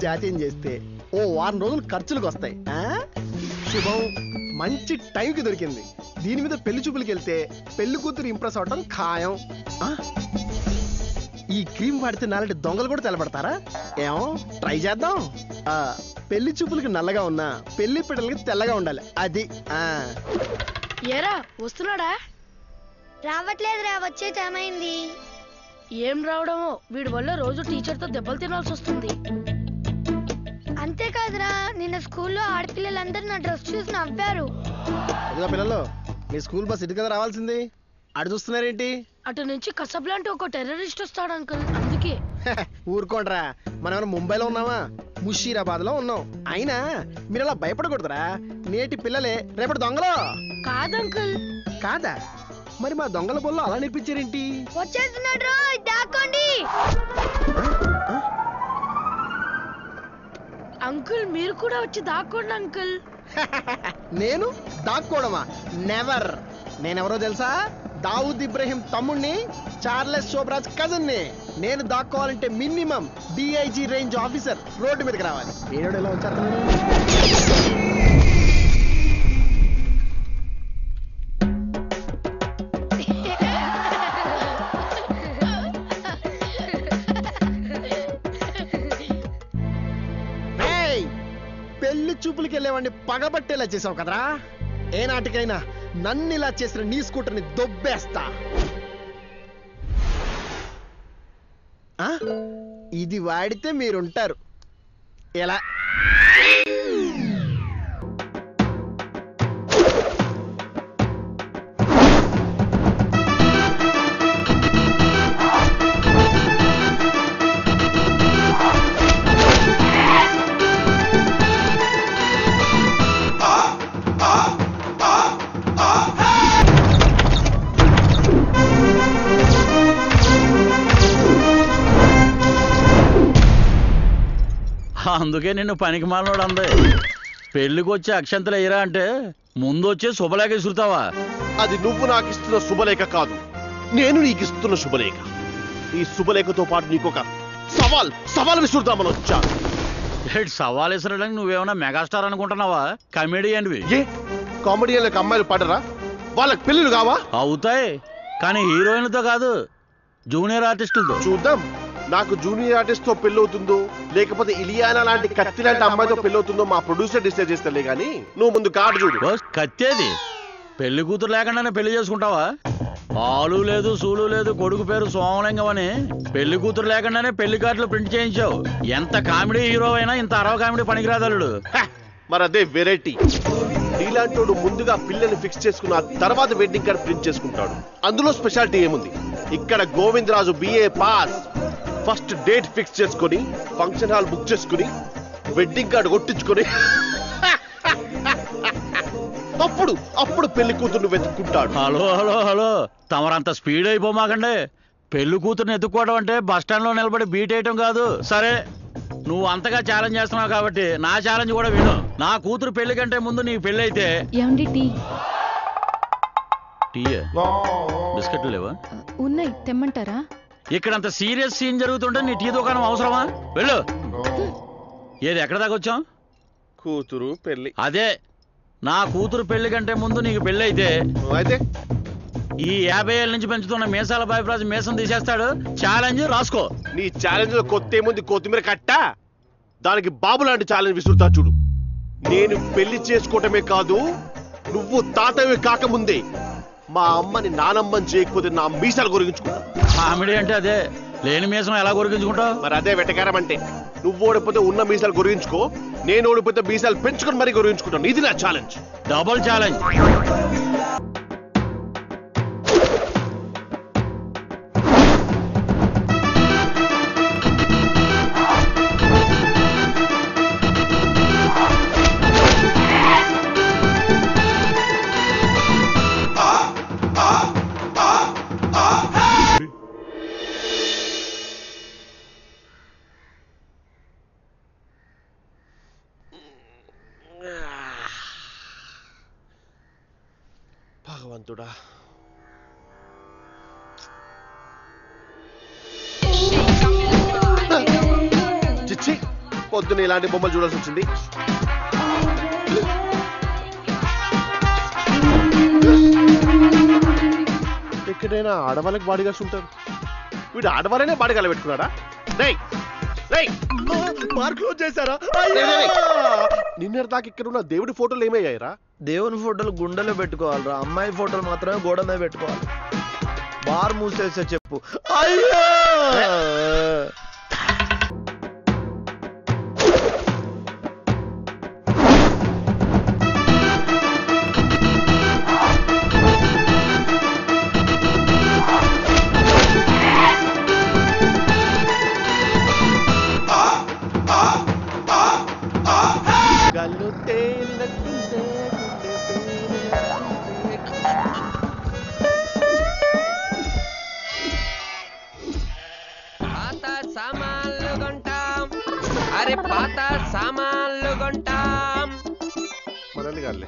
జాతీయం చేస్తే ఓ వారం రోజులు ఖర్చులకు వస్తాయి ఆ? శుభం మంచి టైంకి దొరికింది దీని మీద పెళ్లి చూపులకి వెళ్తే పెళ్లి కూతురు ఇంప్రెస్ అవడం ఖాయం ఆ? ఈ క్రీమ్ వాడితే నాలంటి దొంగలు కూడా తెలబడతారా ఏమో ట్రై చేద్దాం ఆ, పెళ్లి చూపులకి నల్లగా ఉన్నా పెళ్లి పిల్లలకి తెల్లగా ఉండాలి అది ఆ ఏరా వస్తున్నాడా రావట్లేదురా వచ్చే టైం అయింది ఏం రావడమో వీడి వల్ల రోజు టీచర్తో దెబ్బలు తినాల్సి వస్తుంది అంతేకాదురా నిన్న స్కూల్లో ఆడపిల్లలందరూ నా డ్రెస్ చూసి నవ్వారు అదిగో పిల్లలు మీ స్కూల్ బస్ ఇటు కదా రావాల్సింది అటు చూస్తున్నారేంటి అటు నుంచి కసబ్ లాంటి ఒక టెర్రరిస్ట్ వస్తాడు అంకుల్ అందుకే హె, ఊరుకోండ్రా మనం ఏమైనా ముంబైలో ఉన్నామా ముషీరాబాద్ లో ఉన్నాం అయినా మీరు అలా భయపడకూడదురా నేటి పిల్లలే రేపటి దొంగలు కాదంకుల్ కాదా మరి మా దొంగల బొల్లో అలా నేర్పించారేంటి వచ్చేస్తున్నాడు దాక్కోండి అంకుల్ మీరు కూడా వచ్చి దాక్కోండి అంకుల్ నేను దాక్కోవడమా నెవర్ నేనెవరో తెలుసా దావుద్ ఇబ్రహీం తమ్ముణ్ణి చార్లెస్ శోభరాజ్ కజన్ ని నేను దాక్కోవాలంటే minimum DIG range officer road మీదకి రావాలి ఏడు ఎలా వచ్చారు ఏయ్! పెళ్లి చూపులకి వెళ్ళేవాడిని పగబట్టేలా చేసావు కదరా ఏ నాటికైనా నన్ను ఇలా చేసిన నీ స్కూటర్ని దొబ్బేస్తా ఆ? ఇది వాడితే మీరుంటారు ఎలా అందుకే నిన్ను పనికి మాలనోడు అంది పెళ్లికి వచ్చి అక్షంతలు ఎయ్యరా అంటే ముందు వచ్చే శుభలేఖ ఇసురుతావా అది నువ్వు నాకు ఇస్తున్న శుభలేఖ కాదు నేను నీకు ఇస్తున్న శుభలేఖ ఈ శుభలేఖతో పాటు నీకు ఒక సవాల్ సవాల్ విసురుతామని వచ్చా ఏంటి సవాల్ ఇసరడానికి నువ్వేమన్నా మెగాస్టార్ అనుకుంటున్నావా కమెడియన్వి ఏ కామెడియన్లకు అమ్మాయిలు పడరా వాళ్ళకి పెళ్ళిళ్ళు కావా అవుతాయి కానీ హీరోయిన్లతో కాదు జూనియర్ ఆర్టిస్టులతో చూద్దాం నాకు జూనియర్ ఆర్టిస్ట్ తో పెళ్ళవుతుందో లేకపోతే ఇలియానా లాంటి కత్తి లాంటి అమ్మాయితో పెళ్ళవుతుందో మా ప్రొడ్యూసర్ డిసైడ్ చేస్తలే గానీ నువ్వు ముందు కార్డు చూడు ఓ, కత్తేది పెళ్లి కూతురు లేకుండానే పెళ్లి చేసుకుంటావా ఆలు లేదు సూలు లేదు కొడుకు పేరు సోమలింగం అని పెళ్లి కూతురు లేకుండానే పెళ్లి కార్డులు ప్రింట్ చేయించావు ఎంత కామెడీ హీరో అయినా ఇంత అరవ కామెడీ పనికిరాదలుడు హ! మరి అదే వెరైటీ నీలాంటోడు ముందుగా పిల్లని ఫిక్స్ చేసుకున్న ఆ తర్వాత వెడ్డింగ్ కార్డ్ ప్రింట్ చేసుకుంటాడు అందులో స్పెషాలిటీ ఏముంది ఇక్కడ Govindaraju BA pass first date fix చేసుకొని ఫంక్షన్ హాల్ బుక్ చేసుకుని వెడ్డింగ్ కార్డు కొట్టించుకొని అప్పుడు అప్పుడు పెళ్లి కూతుర్ని వెతుక్కుంటాడు హలో హలో హలో తమరంత స్పీడ్ అయిపోమాకండి పెళ్లి కూతుర్ని ఎత్తుక్కోవడం అంటే బస్ స్టాండ్ లో నిలబడి బీట్ వేయటం కాదు సరే నువ్వు అంతగా ఛాలెంజ్ చేస్తున్నావు కాబట్టి నా ఛాలెంజ్ కూడా విను నా కూతురు పెళ్లి కంటే ముందు నీకు పెళ్లి అయితే ఏమండి టీ టీ బిస్కెట్లు లేవా ఉన్నాయి తెమ్మంటారా ఇక్కడ అంత సీరియస్ సీన్ జరుగుతుంటే నీ టీ దుకాణం అవసరమా వెళ్ళు ఏది ఎక్కడ దాకా వచ్చాం కూతురు పెళ్లి అదే నా కూతురు పెళ్లి కంటే ముందు నీకు పెళ్లి అయితే అయితే ఈ యాభై ఏళ్ళ నుంచి పెంచుతున్న మీసాల బాబురాజు మీసం తీసేస్తాడు ఛాలెంజ్ రాసుకో నీ ఛాలెంజ్ లో కొత్త ఏముంది కొత్తిమీర కట్ట దానికి బాబు లాంటి ఛాలెంజ్ విసురుతా చూడు నేను పెళ్లి చేసుకోవటమే కాదు నువ్వు తాతవి కాకముందే మా అమ్మని నానమ్మని చేయకపోతే నా మీసాలు గురించుకుంటా కామెడీ అంటే అదే లేని మీసం ఎలా కొరికించుకుంటావు మరి అదే వెటకారం అంటే నువ్వు ఓడిపోతే ఉన్న మీసాలు గురించుకో నేను ఓడిపోతే మీసాలు పెంచుకొని మరీ గురించుకుంటాను ఇది నా ఛాలెంజ్ డబుల్ ఛాలెంజ్ భగవంతుడా చిచ్చి పొద్దున్న ఇలాంటి బొమ్మలు చూడాల్సి వచ్చింది ఎక్కడైనా ఆడవాళ్ళకి బాడీగార్డ్స్ ఉంటారు వీడు ఆడవాళ్ళనే బాడీగాలు పెట్టుకున్నాడా రేయ్ రేయ్ బార్ క్లోజ్ చేశారా నిన్న దాకా ఇక్కడ ఉన్న దేవుడి ఫోటోలు ఏమయ్యాయిరా దేవుని ఫోటోలు గుండెలో పెట్టుకోవాలిరా అమ్మాయి ఫోటోలు మాత్రమే గోడ మీద పెట్టుకోవాలి బార్ మూసేస్తే చెప్పు అయ్యో గల్లు తేలినట్టుందే గుండె తేలినట్టుందే. పాత సామాన్లు కొంటాం అరే పాత సామాన్లు కొంటాం మనల్ని కాదులే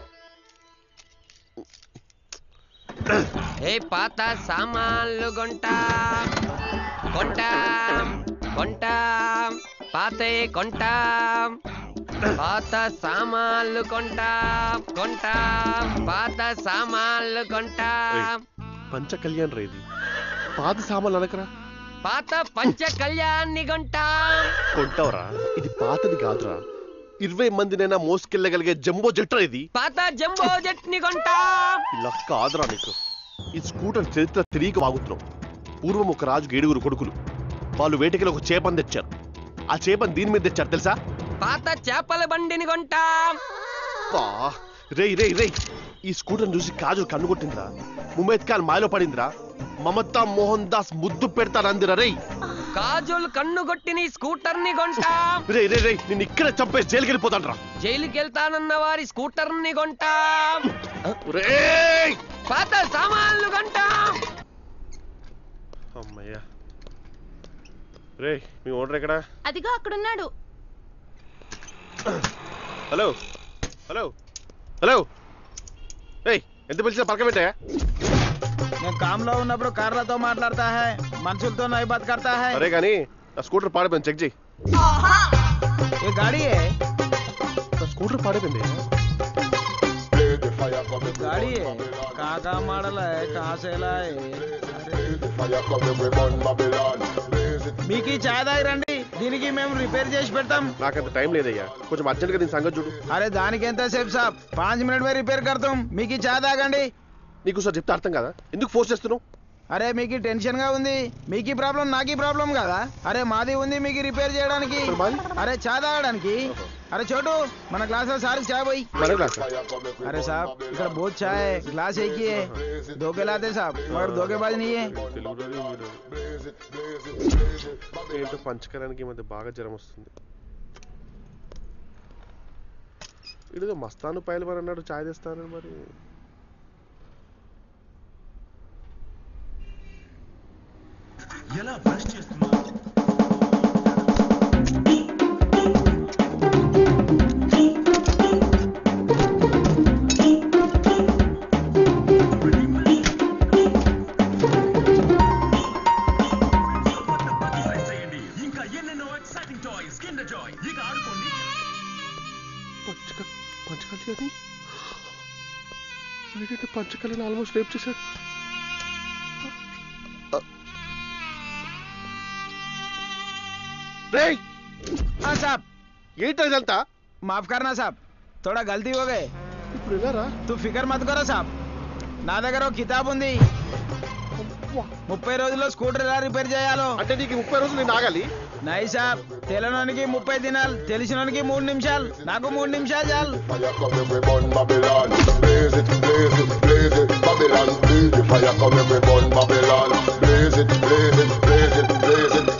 ఏ పాత సామాన్లు కొంటాం కొంటాం కొంటాం పాతే కొంటాం పాత సామాన్లు కొంటాం కొంటాం పాత సామాన్లు కొంటాం పంచ కళ్యాణ్ రేది పాత సామాన్లు అనకరా పాత పంచ కళ్యాణ్ని కొంటాం కొంటావురా ఇది పాతది కాదురా ఇరవై మందినైనా మోసుకెళ్ళగలిగే జంబో జట్రా ఇది పాత జంబో జట్ని కొంటాం ఇలా కాదురా నీకు ఈ స్కూటర్ చరిత్ర తిరిగి వాగుతున్నావు పూర్వం ఒక రాజుకి ఏడుగురు కొడుకులు వాళ్ళు వేటకిలో ఒక చేపని తెచ్చారు ఆ చేపని దీని మీద తెచ్చారు తెలుసా పాత చేపల బండిని కొంటాం బా రేయ్ రేయ్ రేయ్ ఈ స్కూటర్ చూసి కాజు కన్ను కొట్టిందిరా ముమేద్ ఖాన్ మాయలో పడిందిరా మమతా మోహన్ దాస్ ముద్దు పెడతారందిరా రేయ్ కాజుల్ కన్ను కొట్టిన ఈ స్కూటర్ ని కొంటాం రేయ్ రేయ్ రేయ్ నేను ఇక్కడే చంపేసి జైలుకి వెళ్ళిపోతాను రా జైలుకి వెళ్తానన్న వారి స్కూటర్ ని కొంటాం రేయ్ పాత సామాన్లు కొంటాం అమ్మయ్యా రేయ్ మీ ఓనర్ ఎక్కడా అదిగో అక్కడున్నాడు హలో హలో హలో ఏయ్ ఎంత పిలిచినా పక్కన పెట్టా నేను కామ్లో ఉన్నప్పుడు కార్లతో మాట్లాడతా హై మనుషులతో నై బాత్ करता है అరే కానీ నా స్కూటర్ పాడిపోయింది చెక్ చేయి ये गाड़ी है నా స్కూటర్ పాడిపోయింది गाड़ी है कहाँ कहाँ मॉडल है कहाँ से लाए మీకు ఈ చాయ్ దాగి రండి దీనికి మేము రిపేర్ చేసి పెడతాం నాకంత టైం లేదయ్యా కొంచెం అర్జెంట్గా దీని సంగతి చూడు అరే దానికి ఎంత సేపు సాబ్ పాంచ్ మినిట్ మే రిపేర్ కడతాం మీకు ఈ చాయ్ తాగండి నీకు సార్ చెప్తే అర్థం కదా ఎందుకు ఫోర్స్ చేస్తున్నావు అరే మీకు టెన్షన్ గా ఉంది మీకు ఈ ప్రాబ్లం నాకు ఈ ప్రాబ్లం కదా అరే మాది ఉంది మీకు రిపేర్ చేయడానికి మరి మాది? అరే చాయ్ తాగడానికి అరే చోటు మన గ్లాస్ లో సార్ చాయ్ పోయి మన క్లాస్ अरे साहब इधर बहुत चाय है ग्लास एक ही है धोखे लाते साहब मगर धोखेबाज नहीं है ఏంటో పంచకరానికి ఈ మధ్య బాగా జ్వరం వస్తుంది ఇదిగో మస్తాను పైలవారు అన్నాడు చాయ్ తెస్తానని మరి పంచక పంచకళ్యాణి వీడైతే పంచకళ్యాణి ఆల్మోస్ట్ రేపు చేశాడు రేయ్ हाँ साहब ఏంటో ఇదంతా माफ करना साहब थोड़ा गलती हो गए ఇప్పుడు వెళ్ళారా तू फिकर मत करो साहब నా దగ్గర ఒక కితాబ్ ఉంది ముప్పై రోజుల్లో స్కూటర్ ఎలా రిపేర్ చేయాలో అంటే నీకు ముప్పై రోజులు నేను ఆగాలి నై సాబ్ తెలియనోనికి ముప్పై దినాలు తెలిసినోనికి మూడు నిమిషాలు నాకు మూడు నిమిషాలు చాలు Fire come every burn Babylon. Blaze it, blaze it, blaze it, Babylon. Blaze the fire come every burn Babylon. Blaze it, blaze it, blaze it, blaze it.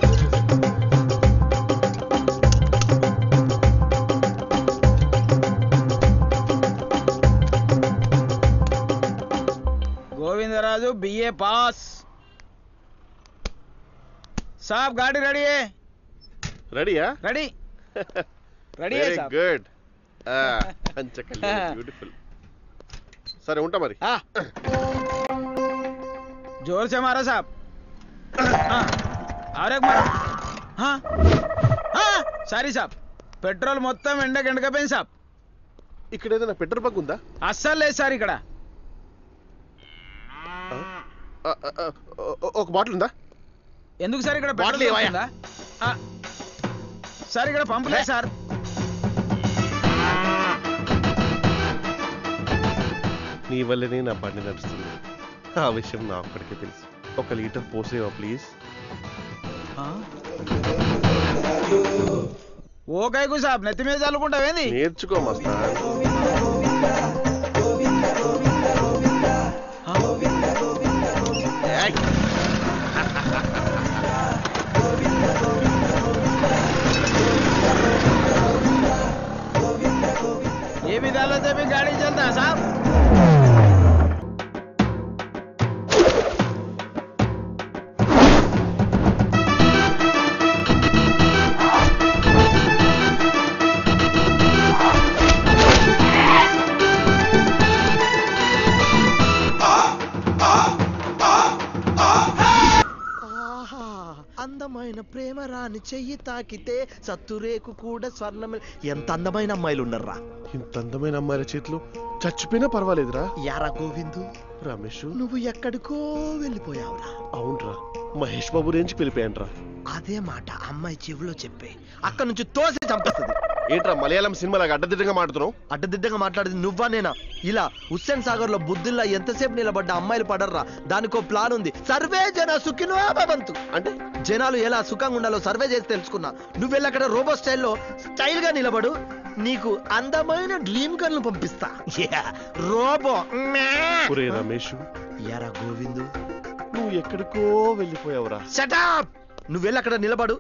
Govindaraju BA pass సాబ్ గాడి రెడీ है రెడీయా రెడీ రెడీ है very సాబ్ good Panchakalyani beautiful సరే ఉంటా మరి हाँ जोर से मारो साहब हाँ और एक मारो हाँ हाँ सारी साहब పెట్రోల్ మొత్తం ఎండకి ఎండకపోయింది సాబ్ ఇక్కడ ఏదైనా పెట్రోల్ బంక్ ఉందా అస్సలు లేదు సార్ ఇక్కడ ఆ, ఆ, ఆ, ఓ- ఒక బాటిల్ ఉందా ఎందుకు సార్ ఇక్కడ బాటిల్ పెట్రోల్ ఇవ్వయా? ఉందా? ఆ, సార్ ఇక్కడ పంపలేదు సార్ నీ వల్లనే నా బండి నడుస్తుంది ఆ విషయం నా ఒక్కడికే తెలుసు ఒక లీటర్ పోసేవా ప్లీజ్ ఓ కైకు సాబ్ నెత్తి మీద చల్లుకుంటావేంది నేర్చుకో మస్తా ఏయ్. ये विद्यालय से भी गाड़ी चलता है साहब అందమైన ప్రేమ రాని చెయ్యి తాకితే సత్తురేకు కూడా స్వర్ణమే ఎంత అందమైన అమ్మాయిలు ఉన్నారా ఇంత అందమైన అమ్మాయిల చేతిలో చచ్చిపోయినా పర్వాలేదురా యారా గోవిందు రమేష్ నువ్వు ఎక్కడికో వెళ్ళిపోయావురా అవునరా మహేష్ బాబు రేంజ్కి వెళ్ళిపోయానురా అదే మాట అమ్మాయి చెవిలో చెప్పే అక్కడ నుంచి తోసి చంపేస్తుంది ఏంట్రా మలయాళం సినిమాలాగా అడ్డదిడ్డంగా మాడుతున్నావు అడ్డదిడ్డంగా మాట్లాడేది నువ్వా నేనా ఇలా హుస్సేన్ సాగర్ లో బుద్ధిల్లా ఎంతసేపు నిలబడ్డ అమ్మాయిలు పడర్రా దానికో ప్లాన్ ఉంది సర్వే జన సుఖినో భవంతు అంటే జనాలు ఎలా సుఖంగా ఉండాలో సర్వే చేసి తెలుసుకున్నా నువ్వు వెళ్ళి అక్కడ రోబో స్టైల్లో స్టైల్ గా నిలబడు నీకు అందమైన డ్రీమ్ గర్ల్ పంపిస్తా Yeah, రోబో ఒరే రమేష్ ఎరా గోవిందు నువ్వు ఎక్కడికో వెళ్ళిపోయావురా షటప్ నువ్వు వెళ్ళి అక్కడ నిలబడు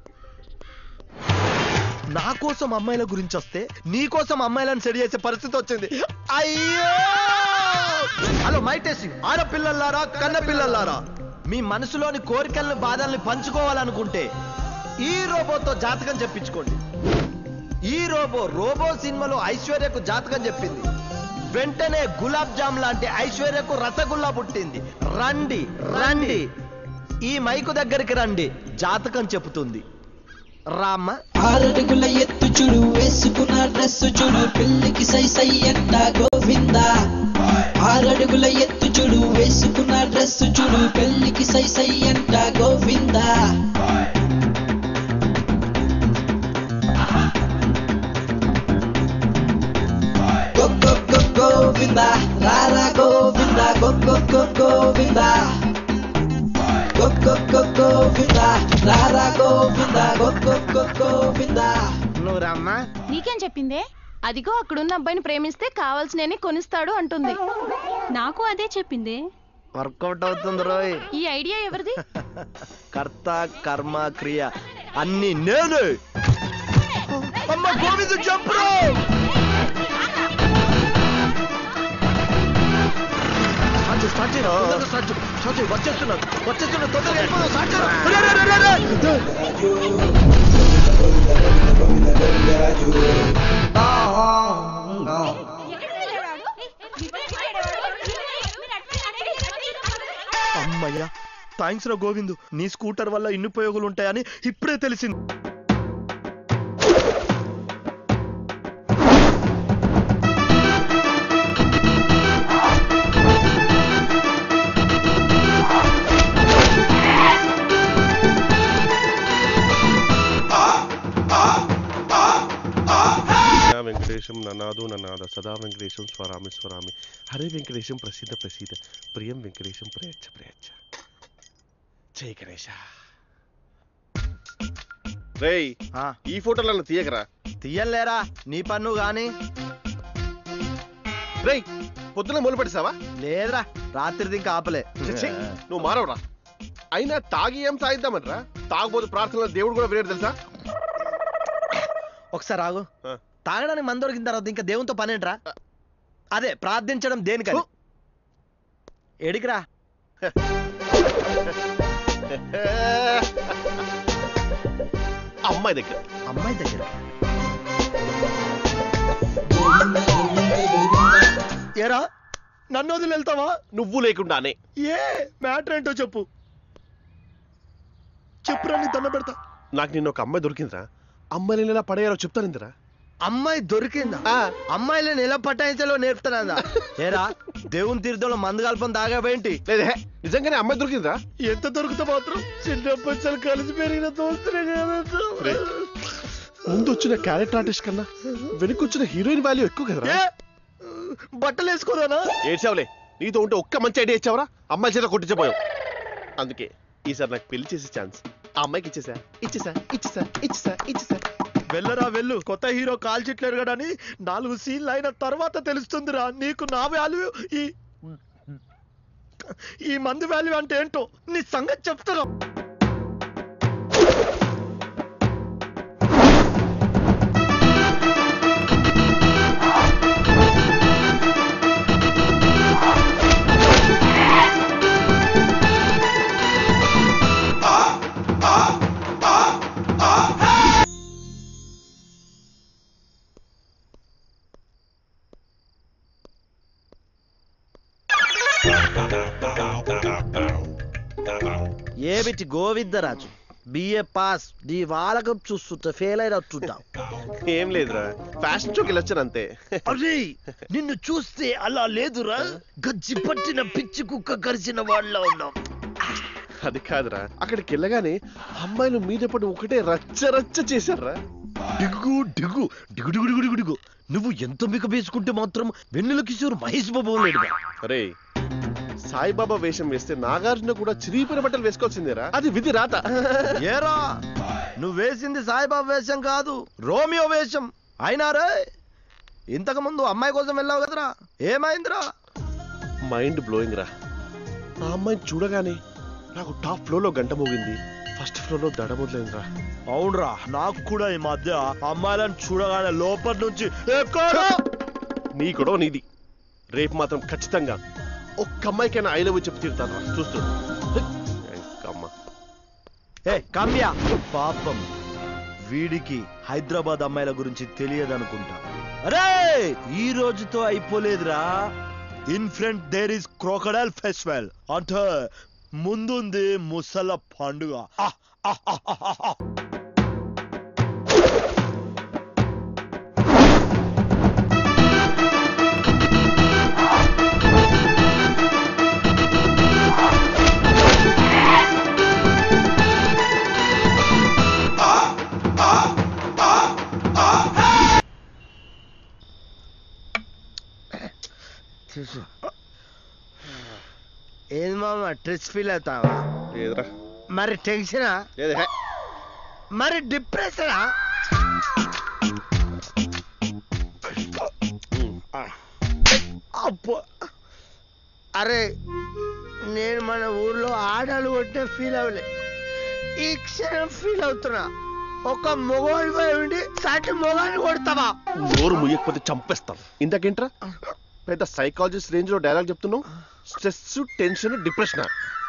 నా కోసం అమ్మాయిల గురించి వస్తే నీ కోసం అమ్మాయిలను సెడి చేసే పరిస్థితి వచ్చింది అయ్యో హలో మై టెస్టింగ్ ఆడపిల్లలారా కన్న పిల్లలారా మీ మనసులోని కోరికలను బాధల్ని పంచుకోవాలనుకుంటే ఈ రోబోతో జాతకం చెప్పించుకోండి ఈ రోబో రోబో సినిమాలో ఐశ్వర్యకు జాతకం చెప్పింది వెంటనే గులాబ్ జామ్ లాంటి ఐశ్వర్యకు రసగుల్లా పుట్టింది రండి రండి ఈ మైకు దగ్గరికి రండి జాతకం చెబుతుంది రామ్మ ఆరడుగుల ఎత్తు చూడు వేసుకున్న డ్రెస్ చూడు పెళ్లికి సై సై అంట గోవింద ఆరడుగుల ఎత్తు చూడు వేసుకున్న డ్రెస్ చూడు పెళ్లికి సై సై అంట Govinda go go go Govinda రారా Govinda go go go Govinda go go go Govinda రారా Govinda go go go Govinda నువ్వు రామ్మ నీకేం చెప్పిందే అదిగో అక్కడున్న అబ్బాయిని ప్రేమిస్తే కావాల్సినవి కొనిస్తాడు అంటుంది నాకు అదే చెప్పింది వర్కౌట్ అవుతుంది రోయ్ ఈ ఐడియా ఎవరిది కర్త కర్మ క్రియ అన్ని నేను అమ్మ గోవిందు చంపు స్టార్ట్ చేయి తొందరగా స్టార్ట్ చేయి స్టార్ట్ చేయి వచ్చేస్తున్నారు వచ్చేస్తున్నారు తొందరగా వెళ్ళిపోదాం స్టార్ట్ చేయి రే, రే, రే, రే, రే. అమ్మయ్యా థ్యాంక్స్ రా గోవిందు నీ స్కూటర్ వల్ల ఇన్ని ఉపయోగాలు ఉంటాయని ఇప్పుడే తెలిసింది నా వెంకటేశం ననాదు ననాద సదా వెంకటేశం స్వరామి స్వరామి హరే వెంకటేశం ప్రసిద్ధ ప్రసిద్ధ ప్రియం వెంకటేశం ప్రయచ్చ ప్రయచ్చ జై గణేశ రేయ్ ఈ ఫోటోలను తీయకరా తీయలేరా నీ పన్ను గాని రేయ్ పొద్దున మొదలు పెట్టేసావా లేదురా రాత్రిది ఇంకా ఆపలే ఛీ, నువ్వు మారవరా అయినా తాగి ఏం సాయిద్దామంటరా తాగబోతు ప్రార్థనలో దేవుడు కూడా వేరే తెలుసా ఒకసారి ఆగు తాగడానికి మందు దొరికిన తర్వాత ఇంకా దేవునితో పనేంట్రా అదే ప్రార్థించడం దేనికని ఎడికిరా అమ్మాయి దగ్గర అమ్మాయి దగ్గర ఏరా నన్ను వదిలి వెళ్తావా నువ్వు లేకుండానే ఏ మ్యాటర్ ఏంటో చెప్పు చెప్పురా నీ దండ పెడతా నాకు నిన్న ఒక అమ్మాయి దొరికిందిరా అమ్మాయిని ఎలా పడేయాలో చెప్తాను ఇందిరా అమ్మాయి దొరికిందా అమ్మాయిలను ఎలా పటాయించాలో నేర్పుతానందా ఏరా దేవుని తీర్థంలో మందు కలపం తాగాబేంటి లేదే నిజంగానే అమ్మాయి దొరికిందిరా ఎంత దొరికితే మాత్రం చిన్నప్పటి కలిసి పెరిగిన దోస్తులే రే, ముందు వచ్చిన క్యారెక్టర్ ఆర్టిస్ట్ కన్నా వెనక్కి వచ్చిన హీరోయిన్ వాల్యూ ఎక్కువ కదరా బట్టలు వేసుకోరానా ఏడ్చావులే నీతో ఉంటే ఒక్క మంచి ఐడియా ఇచ్చావరా అమ్మాయి చేత కొట్టించబోయావు అందుకే ఈసారి నాకు పెళ్లి చేసే ఛాన్స్ ఆ అమ్మాయికి ఇచ్చేసా ఇచ్చేసా ఇచ్చేసా ఇచ్చేసా ఇచ్చేసా వెళ్ళరా వెళ్ళు కొత్త హీరో కాల్ చెట్లు ఎరగడని నాలుగు సీన్లు అయిన తర్వాత తెలుస్తుందిరా నీకు నా వాల్యూ ఈ ఈ మందు వాల్యూ అంటే ఏంటో నీ సంగతి చెప్తారా ఏమిటి గోవిందరాజు బిఏ పాస్ నీ వాళ్ళకం చూస్తుంటే ఫెయిల్ అయినట్టుంటావు ఏం లేదురా ఫ్యాషన్ షోకి వెళ్ళొచ్చాను అంతే అరే నిన్ను చూస్తే అలా లేదురా గజ్జి పట్టిన పిచ్చి కుక్క కరిచిన వాళ్ళ ఉన్నావు అది కాదురా అక్కడికి వెళ్ళగానే అమ్మాయిలు మీద పడి ఒకటే రచ్చ రచ్చ చేశారా డిగ్గు డిగ్గు డిగు డిగు డిగు డిగు డిగు నువ్వు ఎంత మిక వేసుకుంటే మాత్రం వెన్నెల కిషోర్ మహేష్ బాబు లేడుగా అరే సాయిబాబా వేషం వేస్తే నాగార్జున కూడా చిరిగిపోయిన బట్టలు వేసుకోవాల్సిందేరా అది విధి రాత ఏరా నువ్వు వేసింది సాయిబాబా వేషం కాదు రోమియో వేషం అయినా రే ఇంతకు ముందు అమ్మాయి కోసం వెళ్ళావు కదరా ఏమైందిరా మైండ్ బ్లోయింగ్ రా ఆ అమ్మాయిని చూడగానే నాకు టాప్ ఫ్లో లో గంట మోగింది ఫస్ట్ ఫ్లోర్ లో దడ మొదలైందిరా అవునరా నాకు కూడా ఈ మధ్య అమ్మాయిలను చూడగానే లోపల నుంచి ఎక్కడో నీ గొడవ నీది రేపు మాత్రం ఖచ్చితంగా ఒక్క అమ్మాయికైనా ఐ లవ్ చెప్పి తీరుతాను చూస్తూ అమ్మ ఏ కమ్యా పాపం వీడికి హైదరాబాద్ అమ్మాయిల గురించి తెలియదు అనుకుంటా అరే ఈ రోజుతో అయిపోలేదురా in front there is crocodile festival అంటే ముందుంది ముసల పండుగ ఆహ్, ఆహ్, ఆహ్, ఆహ్, ఆహ్. చూసు ఏది మామ స్ట్రెస్ ఫీల్ అవుతావా లేదురా మరి టెన్షనా లేదే మరి డిప్రెషనా అబ్బో అరే నేను మన ఊర్లో ఆడాలు కొట్టిన ఫీల్ అవ్వలే ఈ క్షణం ఫీల్ అవుతున్నా ఒక మొగోడిపై ఉండి సాటి మొగాన్ని కొడతావా నోరు ముయ్యకపోతే చంపేస్తాను ఇందాకేంట్రా పెద్ద సైకాలజిస్ట్ రేంజ్ లో డైలాగ్ చెప్తున్నావు స్ట్రెస్ టెన్షన్ డిప్రెషన్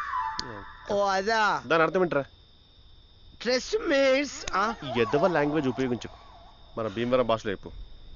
ఓ అదా దాని అర్థం ఏంట్రా స్ట్రెస్ మీన్స్ ఈ ఎద్దవ లాంగ్వేజ్ ఉపయోగించు మన భీమవరం భాషలో చెప్పు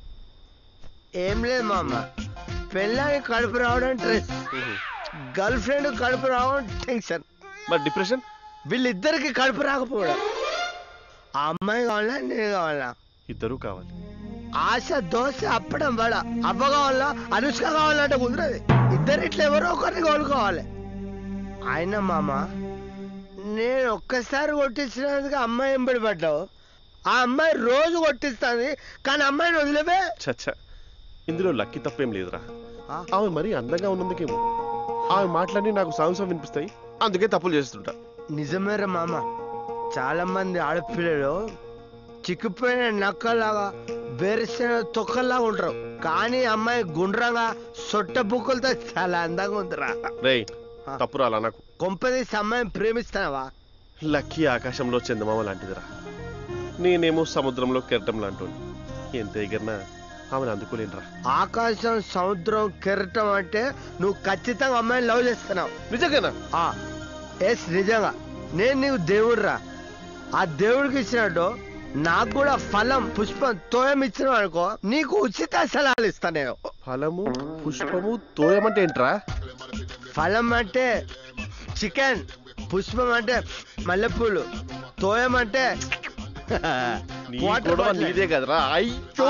ఏం లేదు మామ పెళ్ళాన్ని కడుపు రావడం స్ట్రెస్ గర్ల్ ఫ్రెండ్ కడుపు రావడం టెన్షన్ మరి డిప్రెషన్ వీళ్ళిద్దరికి కడుపు రాకపోవడం ఆ అమ్మాయి కావాలా నేను కావాలా ఇద్దరు కావాలి ఆశ దోశ అప్పడం వడ అవ్వ కావాలా అనుష్క కావాలంటే కుదరదు ఇద్దరు ఇట్లా ఎవరో ఒకరిని కోలుకోవాలి ఆయన మామ నేను ఒక్కసారి కొట్టించినందుకు అమ్మాయి ఎంబడి పడ్డావు ఆ అమ్మాయి రోజు కొట్టిస్తుంది కానీ అమ్మాయిని వదిలేవే చచ్చా ఇందులో లక్కీ తప్పేం లేదురా ఆమె మరీ అందంగా ఉన్నందుకేమో ఆమె మాటలన్నీ నాకు సాంసం వినిపిస్తాయి అందుకే తప్పులు చేస్తుంటా నిజమేరా మామ చాలా మంది ఆడపిల్లలు చిక్కిపోయిన నక్కలాగా బెరిసిన తొక్కల్లాగా ఉంటారు కానీ అమ్మాయి గుండ్రంగా సొట్ట బుక్కులతో చాలా అందంగా ఉందిరా రేయ్ తప్పు రాలా నాకు కొంపదీసి అమ్మాయిని ప్రేమిస్తావా లక్కీ ఆకాశంలో చందమామ లాంటిదిరా నేనేమో సముద్రంలో కెరటం లాంటి ఎంత ఎగిరినా ఆమెను అందుకోలేనురా ఆకాశం సముద్రం కెరటం అంటే నువ్వు ఖచ్చితంగా అమ్మాయిని లవ్ చేస్తున్నావు నిజంగానా ఎస్ నిజంగా నేను నీకు దేవుడురా ఆ దేవుడికి ఇచ్చినట్టు నాకు కూడా ఫలం పుష్పం తోయం ఇచ్చినావు అనుకో నీకు ఉచిత సలాలు ఇస్తా నేను ఫలము పుష్పము తోయమంటే ఏంట్రా ఫలం అంటే చికెన్ పుష్పం అంటే మల్లెపూలు తోయం అంటే నీ వాటర్ గొడవ బాటిల్. నీదే కదరా అయ్యో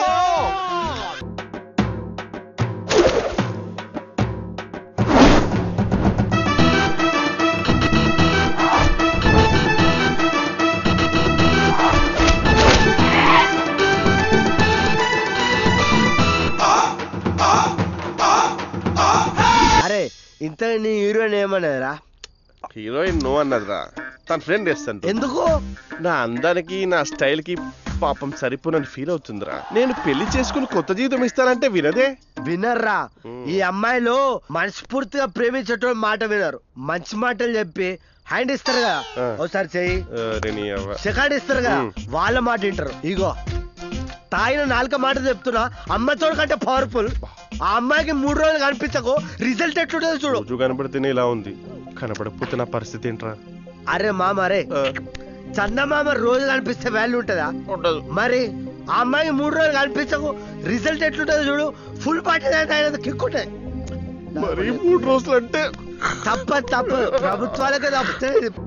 అరే ఇంత నీ హీరోయిన్ ఏమన్నారా హీరోయిన్ నో అన్నదిరా తన ఫ్రెండ్ వేస్తాను ఎందుకు నా అందానికి నా స్టైల్ కి పాపం సరిపోనని ఫీల్ అవుతుందిరా నేను పెళ్లి చేసుకుని కొత్త జీవితం ఇస్తానంటే వినదే వినర్రా ఈ అమ్మాయిలు మనస్ఫూర్తిగా ప్రేమించేటోళ్ళు మాట వినరు మంచి మాటలు చెప్పి హ్యాండ్ ఇస్తారు కదా ఆ. ఒకసారి చెయ్యి అరే నీ అవ్వ. సెకండ్ ఇస్తారు కదా ఉమ్. వాళ్ళ మాట వింటారు ఇగో తాగిన నాలుక మాట చెప్తున్నా అమ్మతో కంటే పవర్ఫుల్ ఆ అమ్మాయికి మూడు రోజులు కనిపించకు రిజల్ట్ ఎట్లుంటుందో చూడు రోజు కనపడితేనే ఇలా ఉంది కనపడకపోతే నా పరిస్థితి ఏంట్రా అరే మామ అరే ఆ, చందమామ రోజు కనిపిస్తే వాల్యూ ఉంటుందా ఉండదు మరి ఆ అమ్మాయికి మూడు రోజులు కనిపించకు రిజల్ట్ ఎట్లుంటుందో చూడు ఫుల్ పార్టీ ఆయన కిక్కుంటాయి మరి మూడు రోజులు అంటే తప్ప తప్పు ప్రభుత్వాలకే తప్పితే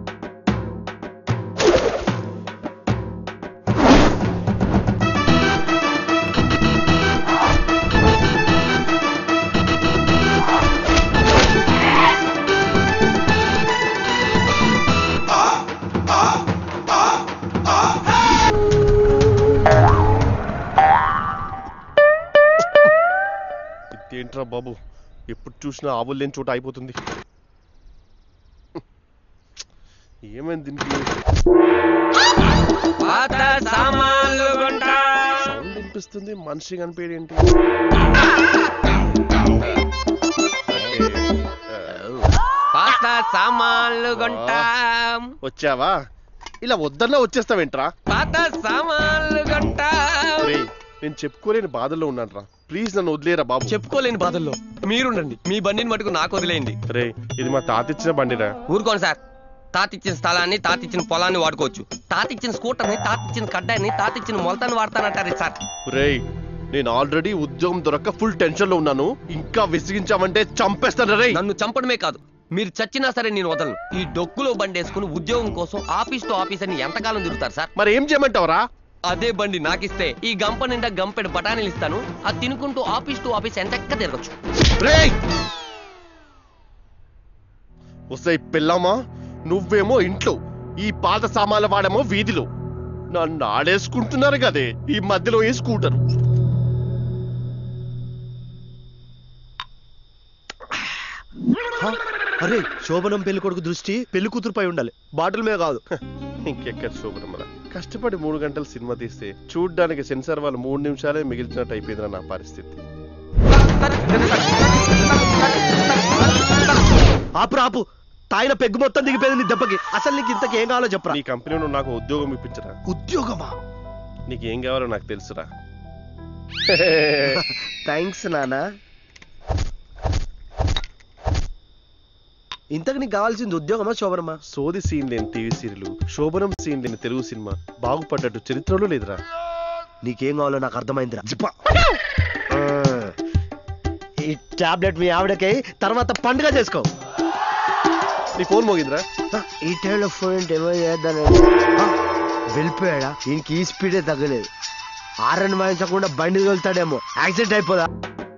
ఇదేంట్రా బాబు ఎప్పుడు చూసినా ఆవులు లేని చోట అయిపోతుంది ఏమైంది దీనికి పాత సామాన్లు కొంటా సౌండ్ వినిపిస్తుంది మనిషి కనిపించేది ఏంటి పాత సామాన్లు కొంటాం వచ్చావా ఇలా వద్దన్నా వచ్చేస్తావేంట్రా పాత సామాన్లు కొంటాం రేయ్, నేను చెప్పుకోలేని బాధల్లో ఉన్నాను రా ప్లీజ్ నన్ను వదిలేరా బాబు చెప్పుకోలేని బాధల్లో మీరుండండి మీ బండిని మటుకు నాకు వదిలేయండి రే ఇది మా తాత ఇచ్చిన బండిరా ఊరుకోండి సార్ తాతిచ్చిన స్థలాన్ని తాతిచ్చిన పొలాన్ని వాడుకోవచ్చు తాతిచ్చిన స్కూటర్ని తాతిచ్చిన కడ్డాయిని తాతిచ్చిన మొలతాన్ని వాడతానంటారు సార్ రేయ్ నేను ఆల్రెడీ ఉద్యోగం దొరక్క ఫుల్ టెన్షన్ లో ఉన్నాను ఇంకా విసిగించామంటే చంపేస్తాను రేయ్ నన్ను చంపడమే కాదు మీరు చచ్చినా సరే నేను వదలను ఈ డొక్కులో బండి వేసుకుని ఉద్యోగం కోసం ఆఫీస్ టు ఆఫీస్ అని ఎంతకాలం తిరుగుతారు సార్ మరి ఏం చేయమంటావరా అదే బండి నాకిస్తే ఈ గంప నిండా గంపెడు బఠానీలు ఇస్తాను అది తినుకుంటూ ఆఫీస్ టు ఆఫీస్ ఎంతెక్క తిరగచ్చు రేయ్ వస్తాయి పిల్లమ్మా నువ్వేమో ఇంట్లో ఈ పాత సామాన్లు వాడేమో వీధిలో నన్ను ఆడేసుకుంటున్నారు కదే ఈ మధ్యలో ఏ స్కూటర్ హ? అరే శోభనం పెళ్లి కొడుకు దృష్టి పెళ్లి కూతురుపై ఉండాలి బాటిల్ మీద కాదు ఇంకెక్కడ శోభనమ్మరా కష్టపడి మూడు గంటలు సినిమా తీస్తే చూడ్డానికి సెన్సార్ వాళ్ళు మూడు నిమిషాలే మిగిల్చినట్టు అయిపోయిందిరా నా పరిస్థితి ఆపు ఆపు తాగిన పెగ్గు మొత్తం దిగిపోయింది నీ దెబ్బకి అసలు నీకు ఇంతకి ఏం కావాలో చెప్పరా నీ కంపెనీలో నాకు ఉద్యోగం ఇప్పించరా ఉద్యోగమా నీకు ఏం కావాలో నాకు తెలుసురా థ్యాంక్స్ నానా ఇంతకు నీకు కావాల్సింది ఉద్యోగమా శోభనమా సోది సీన్ లేని టీవీ సీరియల్ శోభనం సీన్ లేని తెలుగు సినిమా బాగుపడ్డట్టు చరిత్రలో లేదురా నీకేం కావాలో నాకు అర్థమైందిరా జిప్ప. ఆ, ఈ టాబ్లెట్ మీ ఆవిడకై తర్వాత పండుగ చేసుకో నీ ఫోన్ మోగిందిరా ఈ టైంలో ఫోన్ అంటే ఏమో చేద్దాను వెళ్ళిపోయాడా ఈయనకి ఈ స్పీడే తగ్గలేదు ఆరని వాయించకుండా బండి తోలుతాడేమో యాక్సిడెంట్ అయిపోదా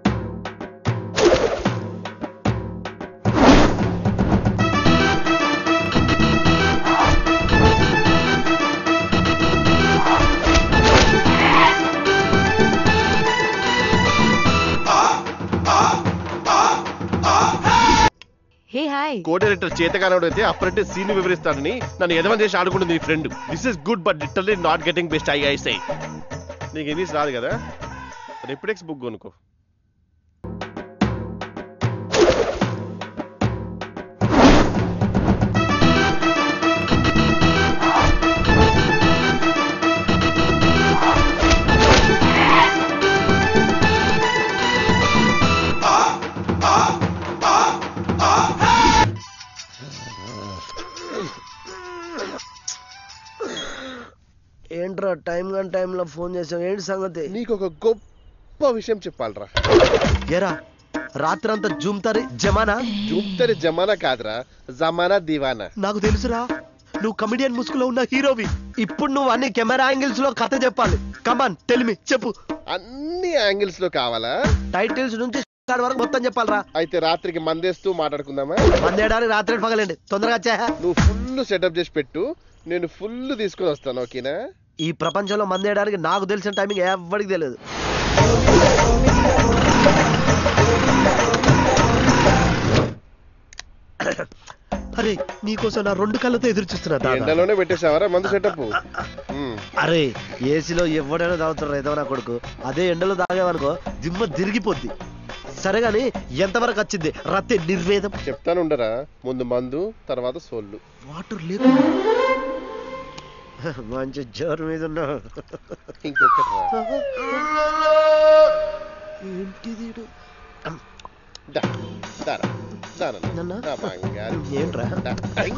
హే హాయ్ కో డైరెక్టర్ చేతగానోడు అయితే అప్రెంటిస్ సీన్ వివరిస్తాడని నన్ను ఎదవని చేసి ఆడుకుంటుంది నీ friend this is good but literally not getting best I I సై నీకు ఇంగ్లీష్ రాదు కదా రెప్డెక్స్ బుక్ కొనుక్కో ఏంట్రా టైం కానీ టైంలో ఫోన్ చేసావు ఏంటి సంగతి నీకు ఒక గొప్ప విషయం చెప్పాలరా ఎరా రాత్రంతా జూమ్తారి జమానా జూప్తరి జమానా కాదురా జమానా దివానా నాకు తెలుసురా నువ్వు కమిడియన్ ముసుగులో ఉన్న హీరోవి ఇప్పుడు నువ్వు అన్ని కెమెరా యాంగిల్స్ లో కథ చెప్పాలి కమాన్ టెలిమి చెప్పు అన్ని యాంగిల్స్ లో కావాలా టైటిల్స్ నుంచి start వరకు మొత్తం చెప్పాలరా అయితే రాత్రికి మందేస్తూ మాట్లాడుకుందామా మందేయడానికి రాత్రి పగలండి తొందరగా వచ్చా నువ్వు ఫుల్ సెటప్ చేసి పెట్టు నేను ఫుల్ తీసుకొని వస్తాను ఓకేనా ఈ ప్రపంచంలో మందేయడానికి నాకు తెలిసిన టైమింగ్ ఎవరికి తెలియదు అరే నీకోసం నా రెండు కళ్ళతో ఎదురు చూస్తున్నా దాదా. ఎండలోనే పెట్టేసావరా మందు సెటప్ అరే ఏసీలో ఎవడైనా తాగుతారు ఏదో నా కొడుకు అదే ఎండలో తాగేవనుకో దిమ్మ తిరిగిపోద్ది సరే గాని ఎంతవరకు వచ్చింది రత్తే నిర్వేదం చెప్తాను ఉండరా ముందు మందు తర్వాత సోళ్ళు వాటర్ లేకుండా మంచి జోరు మీద ఉన్నా ఇంకొకటి రా. ఏంటిది ఈడు? దా, దారా, దారా. నాన్న? నా బంగారు. ఏంట్రా దా.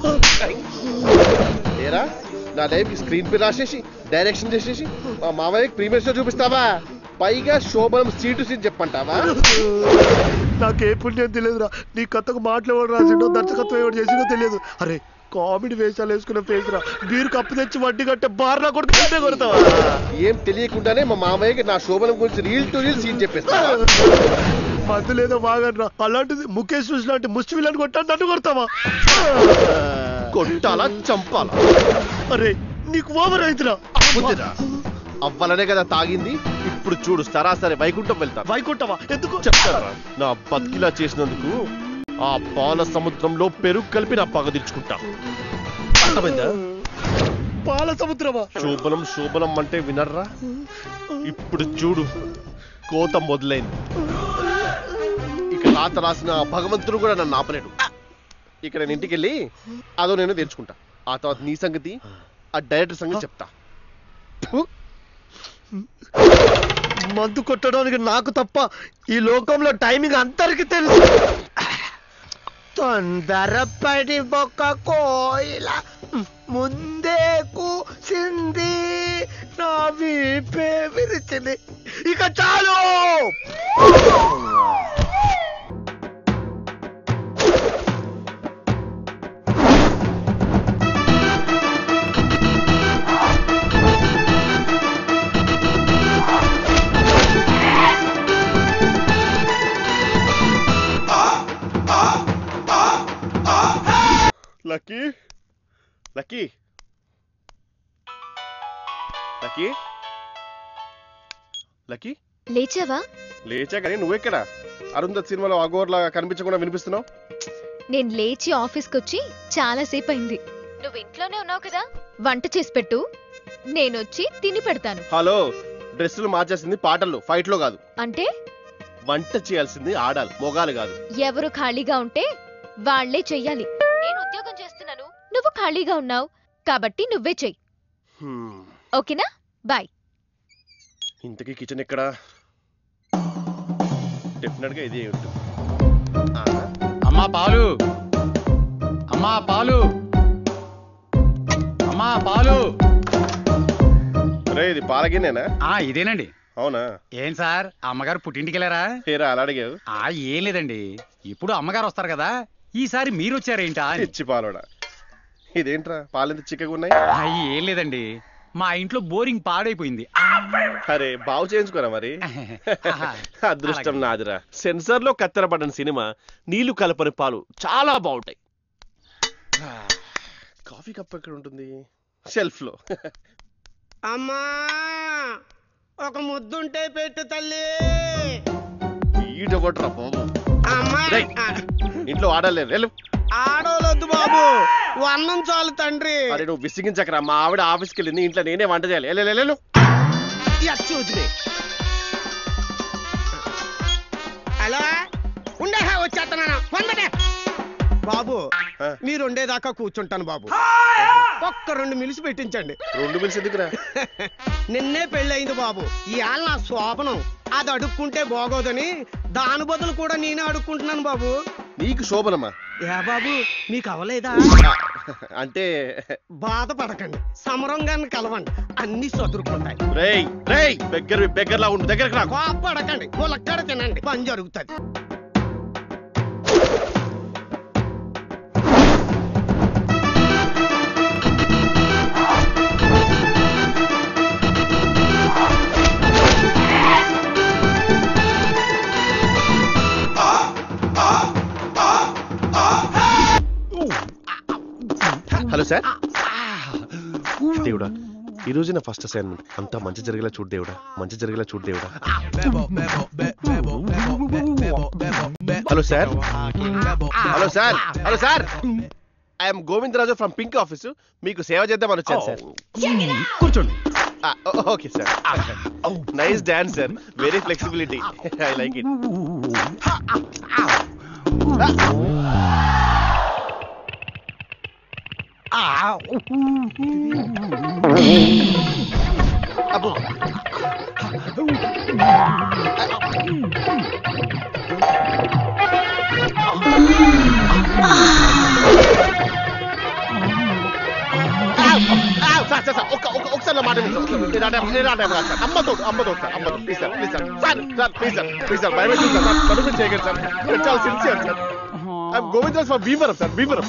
ఏరా నా లైఫ్ స్క్రీన్ పే రాసేసి డైరెక్షన్ చేసేసి మా మామయ్యకి ప్రీమియర్ షో చూపిస్తావా పైగా శోభనం సీటు సీట్ చెప్పంటావా నాకే పుణ్యం తెలియదురా నీ కథకు మాటలు ఎవడు రాసిండో దర్శకత్వం ఎవడు చేసిండో తెలియదు అరే కామెడీ వేషాలు వేసుకున్న ఫేస్ రా మీరు కప్పు తెచ్చి వడ్డీ కట్టే బార్లా కొడుతుంటే కొడతావా ఏం తెలియకుండానే మా మామయ్యకి నా శోభనం గురించి రీల్ టు రీల్ సీన్ చెప్పేస్తావా మందు లేదో బాగట్రా అలాంటిది ముఖేష్ చూసి లాంటి ముష్టి విలని కొట్టా నన్ను కొడతావా కొట్టాలా చంపాలా అరే నీకు ఓవర్ అయిందిరా బుద్ధిరా అవ్వాలనే కదా తాగింది ఇప్పుడు చూడు సరాసరి వైకుంఠం వెళ్తాను వైకుంఠమా ఎందుకు చెప్తారా నా బతికిలా చేసినందుకు ఆ పాల సముద్రంలో పెరుగు కలిపి నా పగ తీర్చుకుంటా అర్థమైందా పాల సముద్రమా శోభనం శోభనం అంటే వినర్రా ఇప్పుడు చూడు కోత మొదలైంది ఇక రాత రాసిన ఆ భగవంతుడు కూడా నన్ను ఆపలేడు ఇక నేను ఇంటికి వెళ్ళి అదో నేను తెరుచుకుంటా ఆ తర్వాత నీ సంగతి ఆ డైరెక్టర్ సంగతి చెప్తా ఫు. మందు కొట్టడానికి నాకు తప్ప ఈ లోకంలో టైమింగ్ అందరికి తెలుసు తొందరపడి ఒక కోయిల ముందే కూసింది నా వీపే విరిచింది ఇక చాలు లక్కీ లక్కీ లక్కీ లక్కీ లేచావా లేచా కానీ నువ్వెక్కడ అరుంధత్ సినిమాలో అగోర్లా కనిపించకుండా వినిపిస్తున్నావు నేను లేచి ఆఫీస్కి వచ్చి చాలాసేపు అయింది నువ్వు ఇంట్లోనే ఉన్నావు కదా వంట చేసి పెట్టు నేనొచ్చి తిని పెడతాను హలో డ్రెస్సులు మార్చేసింది పాటల్లో ఫైట్ లో కాదు అంటే వంట చేయాల్సింది ఆడాలి మొగాలు కాదు ఎవరు ఖాళీగా ఉంటే వాళ్లే చెయ్యాలి నేను ఉద్యోగం చేస్తున్నాను నువ్వు ఖాళీగా ఉన్నావు కాబట్టి నువ్వే చెయ్యి హ్మ్. ఓకేనా బాయ్ ఇంతకీ కిచెన్ ఎక్కడ డెఫినెట్ గా ఇదే ఉంటుంది ఆ, అమ్మా పాలు అమ్మా పాలు అమ్మా పాలు రే ఇది పాలగిన్నేనా ఆ ఇదేనండి అవునా ఏం సార్ అమ్మగారు పుట్టింటికి వెళ్ళారా ఏరా అలా అడిగావు ఆ ఏం లేదండి ఇప్పుడు అమ్మగారు వస్తారు కదా ఈసారి మీరు వచ్చారేంటా అని. ఇచ్చి పాలోడా ఇదేంట్రా పాలెంత చిక్కగా ఉన్నాయి ఆ, ఏం లేదండి మా ఇంట్లో బోరింగ్ పాడైపోయింది అరే బాగు చేయించుకోరా మరి అదృష్టం నాదిరా సెన్సార్ లో కత్తెరపడిన సినిమా నీళ్లు కలపని పాలు చాలా బాగుంటాయి కాఫీ కప్ ఎక్కడ ఉంటుంది షెల్ఫ్ లో అమ్మా ఒక ముద్దుంటే పెట్టు తల్లి ఈడగొట్టరా బాబు అమ్మా రేయ్, ఇంట్లో ఆడలేదు వెళ్ళు ఆడోలొద్దు బాబు వన్నం చాలు తండ్రి అరే నువ్వు విసిగించకరా మా ఆవిడ ఆఫీస్కి వెళ్ళింది ఇంట్లో నేనే వంట చేయాలి వెళ్ళు, వెళ్ళు, వెళ్ళు. అచ్చి వదిలే హలో ఉండే వచ్చేస్తున్నాను వందటే బాబు మీరు ఉండేదాకా కూర్చుంటాను బాబు ఒక్క రెండు మిలిసి పెట్టించండి రెండు మిలిసి ఎందుకురా నిన్నే పెళ్ళయింది బాబు ఇవాళ నా శోభనం అది అడుక్కుంటే బాగోదని దాని బదులు కూడా నేనే అడుక్కుంటున్నాను బాబు నీకు శోభనమ్మా ఏ బాబు మీకు అవలేదా అంటే బాధపడకండి సమరంగాన్ని కలవండి అన్ని చదురుకుంటాయి రేయ్ రేయ్ బెగ్గర బెగ్గరలా ఉండు దగ్గరకు రా కోపడకండి ములక్కడ తినండి పని జరుగుతుంది సార్ దేవుడా ఈ రోజు నా ఫస్ట్ అసైన్మెంట్ అంతా మంచి జరిగేలా చూడు దేవుడా మంచి జరిగేలా చూడు దేవుడా hello sir hello sir hello sir I'm Govindaraju from pink office మీకు సేవ చేద్దామని వచ్చాను సార్ కూర్చోండి okay sir nice dance sir very flexibility I like it అబ్బో సార్ సార్ సార్ ఒక్క ఒక్క ఒకసారి నా మాట వినండి. నేను ఆ టైం- నేను ఆ టైం కాదు సార్ అమ్మతో అమ్మతో సార్ అమ్మతో please sir please sir sir sir please sir please sir భయపెట్టి సార్ సార్ కడుపు చేయగలరు సార్ నేను చాలా sincere sir I'm Govindaraj for Bhimavaram sir Bhimavaram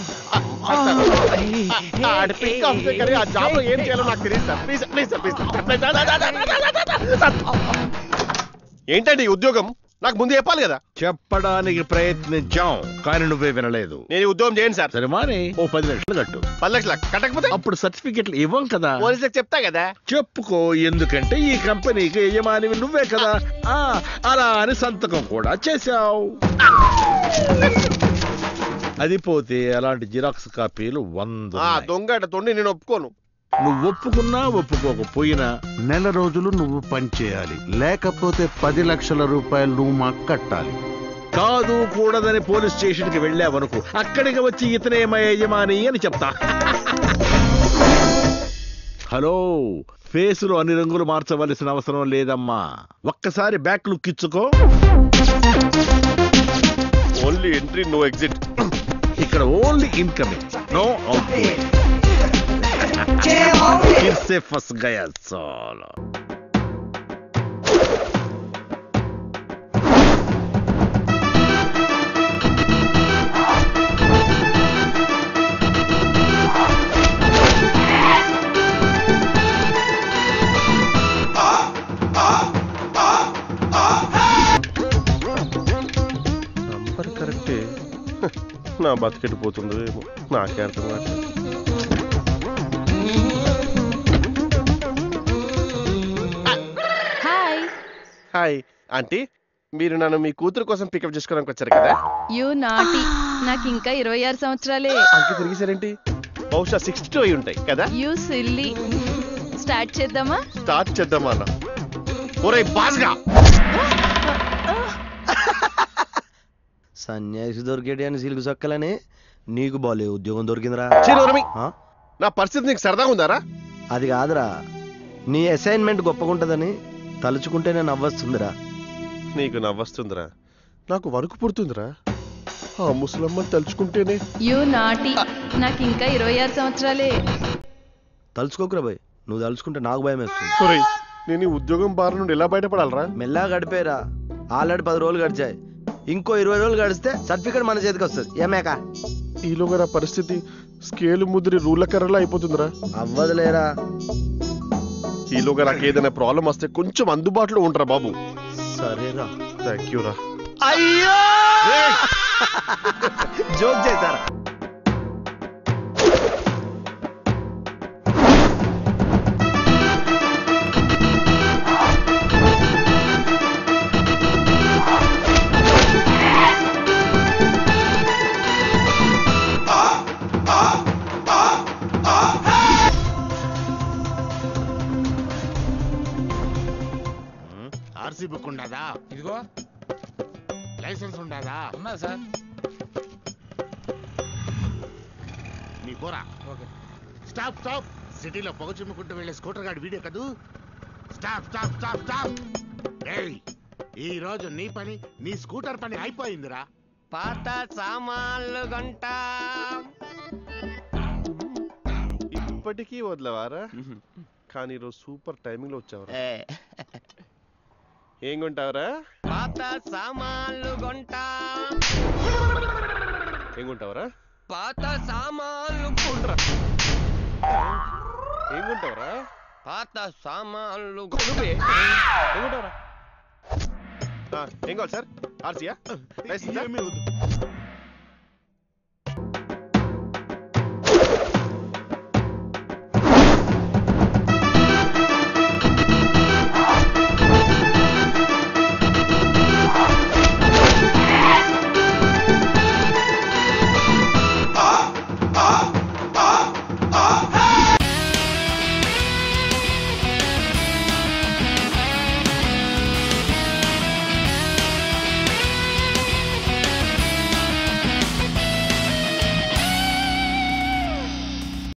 ఆడ పింక్ ఆఫీసర్ కానీ ఆ జాబ్ లో ఏం చేయాలో నాకు తెలియదు sir please please sir please sir ఏంటండి ఈ ఉద్యోగం నాకు ముందు చెప్పాలి కదా చెప్పడానికి ప్రయత్నించాం కానీ నువ్వే వినలేదు నేను ఈ ఉద్యోగం చేయను సార్ సరే మాని ఓ పది లక్షలు కట్టు పది లక్షల కట్టకపోతే అప్పుడు సర్టిఫికెట్లు ఇవ్వం కదా పోలీసులకు చెప్తా కదా చెప్పుకో ఎందుకంటే ఈ కంపెనీకి యజమానివి నువ్వే కదా ఆ అలా అని సంతకం కూడా చేశావు అది పోతే అలాంటి జిరాక్స్ కాపీలు వంద ఆ దొంగ తొండి నేను ఒప్పుకోను నువ్వు ఒప్పుకున్నా ఒప్పుకోకపోయినా నెల రోజులు నువ్వు పనిచేయాలి లేకపోతే పది లక్షల రూపాయలు నువ్వు మాకు కట్టాలి కాదు కూడదని పోలీస్ స్టేషన్ కి వెళ్ళావనుకో అక్కడికి వచ్చి ఇతనే మా యజమాని అని చెప్తా హలో ఫేసులో అన్ని రంగులు మార్చవలసిన అవసరం లేదమ్మా ఒక్కసారి బ్యాక్ లుక్ ఇచ్చుకో ఓన్లీ ఎంట్రీ నో ఎగ్జిట్ ఇక్కడ only incoming no out it's first గయా సోలో నంబర్ కరెక్టే నా బతికెట్టు పోతుందో ఏమో నాకే అర్థం కావట్లేదు హాయ్ హాయ్ ఆంటీ మీరు నన్ను మీ కూతురు కోసం పికప్ చేసుకోవడానికి వచ్చారు కదా యూ నాటి నాకు ఇంకా ఇరవై ఆరు సంవత్సరాలే అంకి తిరిగేసారేంటి బహుశా సిక్స్టీ అయి ఉంటాయి కదా యూ సిల్లీ స్టార్ట్ చేద్దామా స్టార్ట్ చేద్దామా అన్న ఒరే బాస్గా సన్యాసి దొరికేటి అని సిల్కు సక్కలని నీకు బాలే ఉద్యోగం దొరికిందిరా చిరురమి ఆ? నా పరిస్థితి నీకు సరదాగా ఉందారా అది కాదురా నీ అసైన్మెంట్ గొప్పగుంటదని తలుచుకుంటేనే నవ్వొస్తుందిరా నీకు నవ్వొస్తుందిరా నాకు వణుకు పుడుతుందిరా ఆ ముసలమ్మని తలుచుకుంటేనే యూ నాటి నాకు ఇంకా ఇరవై ఆరు సంవత్సరాలే తలుచుకోకురా బాయ్ నువ్వు తలుచుకుంటే నాకు భయం వేస్తుంది ఒరేయ్ నేను ఈ ఉద్యోగం బారి నుండి ఎలా బయటపడాలరా మెల్లగా గడిపేరా ఆల్రెడీ పది రోజులు గడిచాయి ఇంకో ఇరవై రోజులు గడిస్తే సర్టిఫికేట్ మన చేతికి వస్తుంది ఏమేక ఈలోగా నా పరిస్థితి స్కేలు ముదిరి రూళ్ళ కర్రలా అయిపోతుందిరా అవ్వదులేరా ఈలోగా నాకు ఏదైనా ప్రాబ్లం వస్తే కొంచెం అందుబాటులో ఉండరా బాబు సరేరా థ్యాంక్ యూ రా అయ్యో జోక్ చేశారా ఆర్సీ బుక్ ఉండదా ఇదిగో లైసెన్స్ ఉండదా ఉన్నా సార్ నీ పోరా స్టాప్ స్టాప్ సిటీలో పొగ చిమ్ముకుంటూ వెళ్ళే స్కూటర్ గాడి వీడియో కదూ స్టాప్ స్టాప్ స్టాప్ స్టాప్ ఏయ్ ఈ రోజు నీ పని నీ స్కూటర్ పని అయిపోయిందిరా పాత సామాన్లు గంట ఇప్పటికీ వదలవారా కానీ ఈరోజు సూపర్ టైమింగ్ లో వచ్చావరా ఏం కొంటావరా పాత సామాన్లు గంట ఏం కొంటావరా పాత సామాన్లు కొండ్ర ఏం కొంటావరా పాత సామాన్లు నువ్వే. ఏం కొంటావరా ఆ, ఏం కావాలి సార్ ఆర్సీయా లైసెన్సా?